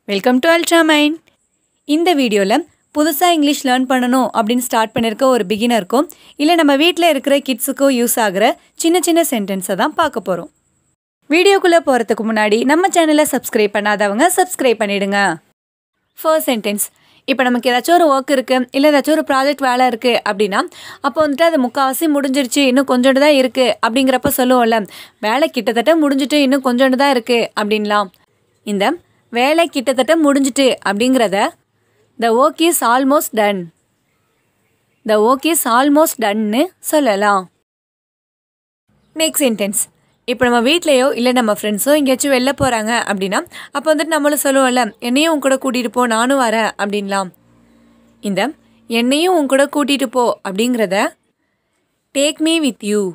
welcome to ultra mind இந்த வீடியோவில் புதுசாக இங்கிலீஷ் லேர்ன் பண்ணணும் அப்படின்னு ஸ்டார்ட் பண்ணியிருக்க ஒரு பிகினருக்கும் இல்லை நம்ம வீட்டில் இருக்கிற கிட்ஸுக்கோ யூஸ் ஆகிற சின்ன சின்ன சென்டென்ஸை தான் பார்க்க போகிறோம் வீடியோக்குள்ளே போகிறதுக்கு முன்னாடி நம்ம சேனலை சப்ஸ்கிரைப் பண்ணாதவங்க சப்ஸ்கிரைப் பண்ணிடுங்க ஃபர்ஸ்ட் சென்டென்ஸ் இப்போ நமக்கு ஏதாச்சும் ஒரு ஒர்க் இருக்குது இல்லை ஏதாச்சும் ஒரு ப்ராஜெக்ட் வேலை இருக்குது அப்படின்னா அப்போ வந்துட்டு அது முக்கால்வாசி முடிஞ்சிருச்சு இன்னும் கொஞ்சோண்டு தான் இருக்குது அப்படிங்கிறப்ப சொல்லுவோம்ல வேலை கிட்டத்தட்ட முடிஞ்சிட்டு இன்னும் கொஞ்சோண்டு தான் இருக்குது அப்படின்லாம் இந்த வேலை கிட்டத்தட்ட முடிஞ்சிட்டு அப்படிங்கிறத the work is almost done the work is almost டன்னு சொல்லலாம் நெக்ஸ்ட் சென்டென்ஸ் இப்போ நம்ம வீட்லேயோ இல்லை நம்ம ஃப்ரெண்ட்ஸோ எங்கேயாச்சும் வெளில போகிறாங்க அப்படின்னா அப்போ வந்துட்டு நம்மளும் சொல்லுவோம்ல என்னையும் உன் கூட கூட்டிகிட்டு போ நானும் வரேன் அப்படின்லாம் இந்த என்னையும் உன் கூட கூட்டிகிட்டு போ அப்படிங்கிறத take me with you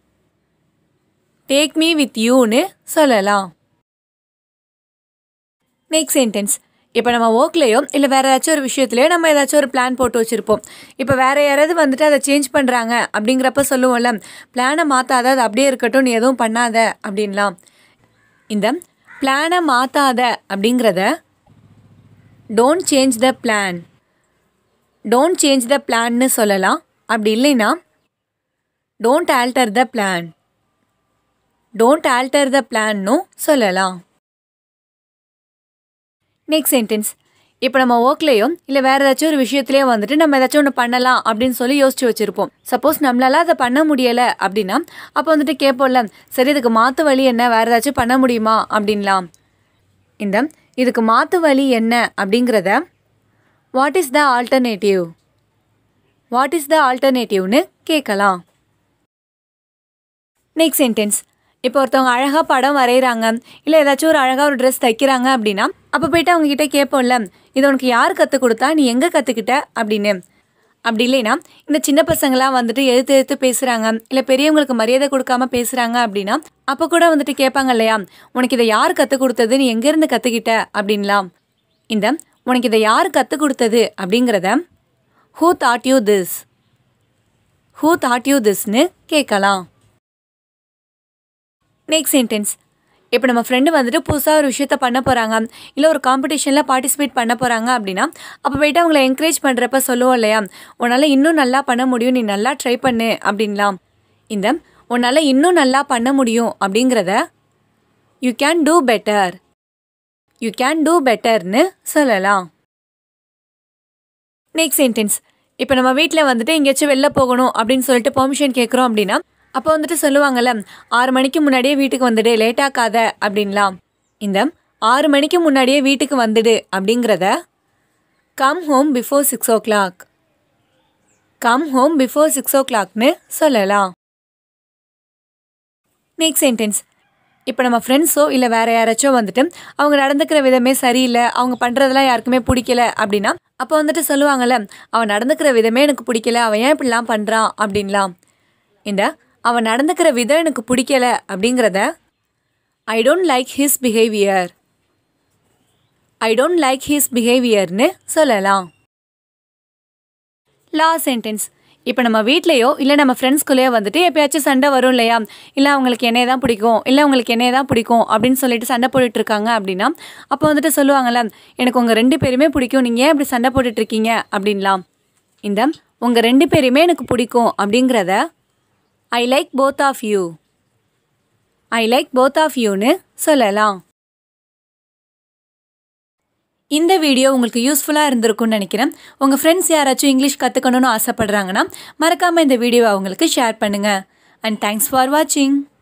take me with யூன்னு சொல்லலாம் நெக்ஸ்ட் சென்டென்ஸ் இப்போ நம்ம ஒர்க்லேயோ இல்லை வேறு ஏதாச்சும் ஒரு விஷயத்துலையோ நம்ம ஏதாச்சும் ஒரு பிளான் போட்டு வச்சுருப்போம் இப்போ வேறு யாராவது வந்துட்டு அதை சேஞ்ச் பண்ணுறாங்க அப்படிங்கிறப்ப சொல்லுவோம்ல பிளானை மாற்றாத அது அப்படியே இருக்கட்டும் நீ எதுவும் பண்ணாத அப்படின்லாம் இந்த பிளானை மாற்றாத அப்படிங்கிறத don't change the plan don't change the பிளான்னு சொல்லலாம் அப்படி இல்லைன்னா don't alter the plan don't alter the பிளான்னும் சொல்லலாம் நெக்ஸ்ட் சென்டென்ஸ் இப்போ நம்ம ஒர்க்லேயோ இல்லை வேறு ஏதாச்சும் ஒரு விஷயத்துலேயோ வந்துட்டு நம்ம ஏதாச்சும் ஒன்று பண்ணலாம் அப்படின்னு சொல்லி யோசிச்சு வச்சுருப்போம் சப்போஸ் நம்மளால அதை பண்ண முடியலை அப்படின்னா அப்போ வந்துட்டு கேட்போம்ல சரி இதுக்கு மாற்று வழி என்ன வேறு ஏதாச்சும் பண்ண முடியுமா அப்படின்லாம் இந்த இதுக்கு மாற்று வழி என்ன அப்படிங்கிறத what is the alternative what is the ஆல்டர்னேட்டிவ்னு கேட்கலாம் நெக்ஸ்ட் சென்டென்ஸ் இப்போ ஒருத்தவங்க அழகாக படம் வரைகிறாங்க இல்லை ஏதாச்சும் ஒரு அழகாக ஒரு ட்ரெஸ் தைக்கிறாங்க அப்படின்னா அப்போ போயிட்டு அவங்க கிட்ட கேட்போம்ல இது உனக்கு யார் கற்றுக் கொடுத்தா நீ எங்கே கற்றுக்கிட்ட அப்படின்னு அப்படி இல்லைன்னா இந்த சின்ன பசங்களாம் வந்துட்டு எதிர்த்து எதிர்த்து பேசுகிறாங்க இல்லை பெரியவங்களுக்கு மரியாதை கொடுக்காம பேசுகிறாங்க அப்படின்னா அப்போ கூட வந்துட்டு கேட்பாங்க இல்லையா உனக்கு இதை யார் கற்றுக் கொடுத்தது நீ எங்கேருந்து கற்றுக்கிட்ட அப்படின்லாம் இந்த உனக்கு இதை யார் கற்றுக் கொடுத்தது அப்படிங்கிறத who taught you this who taught you திஸ்னு கேட்கலாம் நெக்ஸ்ட் சென்டென்ஸ் இப்போ நம்ம ஃப்ரெண்டு வந்துட்டு புதுசாக ஒரு விஷயத்த பண்ண போகிறாங்க இல்லை ஒரு காம்படிஷனில் பார்ட்டிசிபேட் பண்ண போகிறாங்க அப்படின்னா அப்போ போயிட்டு அவங்கள என்கரேஜ் பண்ணுறப்ப சொல்லுவோம் இல்லையா உன்னால் இன்னும் நல்லா பண்ண முடியும் நீ நல்லா ட்ரை பண்ணு அப்படின்லாம் இந்த உன்னால் இன்னும் நல்லா பண்ண முடியும் அப்படிங்கிறத you can do better you can do பெட்டர்னு சொல்லலாம் நெக்ஸ்ட் சென்டென்ஸ் இப்போ நம்ம வீட்டில் வந்துட்டு எங்கேயாச்சும் வெளில போகணும் அப்படின்னு சொல்லிட்டு பெர்மிஷன் கேட்குறோம் அப்படின்னா அப்போ வந்துட்டு சொல்லுவாங்கல்ல ஆறு மணிக்கு முன்னாடியே வீட்டுக்கு வந்துடு லேட் ஆக்காத அப்படின்லாம் இந்த ஆறு மணிக்கு முன்னாடியே வீட்டுக்கு வந்துடு அப்படிங்கிறத come home before six o'clock come home before six ஓ கிளாக்னு சொல்லலாம் நெக்ஸ்ட் சென்டென்ஸ் இப்போ நம்ம ஃப்ரெண்ட்ஸோ இல்லை வேறு யாராச்சும் வந்துட்டு அவங்க நடந்துக்கிற விதமே சரியில்லை அவங்க பண்ணுறதெல்லாம் யாருக்குமே பிடிக்கல அப்படின்னா அப்போ வந்துட்டு சொல்லுவாங்கள்ல அவன் நடந்துக்கிற விதமே எனக்கு பிடிக்கல அவன் ஏன் இப்படிலாம் பண்ணுறான் அப்படின்லாம் இந்த அவன் நடந்துக்கிற விதம் எனக்கு பிடிக்கல அப்படிங்கிறத I don't like his behaviour I don't like his பிஹேவியர்னு சொல்லலாம் லாஸ்ட் சென்டென்ஸ் இப்போ நம்ம வீட்லேயோ இல்லை நம்ம ஃப்ரெண்ட்ஸ்குள்ளேயோ வந்துட்டு எப்பயாச்சும் சண்டை வரும் இல்லையா இல்லை அவங்களுக்கு என்னைய தான் பிடிக்கும் இல்லை அவங்களுக்கு என்னைய தான் பிடிக்கும் அப்படின்னு சொல்லிட்டு சண்டை போட்டுட்டு இருக்காங்க அப்படின்னா அப்போ வந்துட்டு சொல்லுவாங்கள்ல எனக்கு உங்கள் ரெண்டு பேருமே பிடிக்கும் நீங்கள் ஏன் இப்படி சண்டை போட்டுட்டு இருக்கீங்க அப்படின்லாம் இந்த உங்கள் ரெண்டு பேருமே எனக்கு பிடிக்கும் அப்படிங்கிறத I like both of you I like both of யூன்னு சொல்லலாம் இந்த வீடியோ உங்களுக்கு யூஸ்ஃபுல்லாக இருந்திருக்கும்னு நினைக்கிறேன் உங்கள் ஃப்ரெண்ட்ஸ் யாராச்சும் இங்கிலீஷ் கற்றுக்கணும்னு ஆசைப்படுறாங்கன்னா மறக்காமல் இந்த வீடியோவை அவங்களுக்கு ஷேர் பண்ணுங்கள் அண்ட் தேங்க்ஸ் ஃபார் வாட்சிங்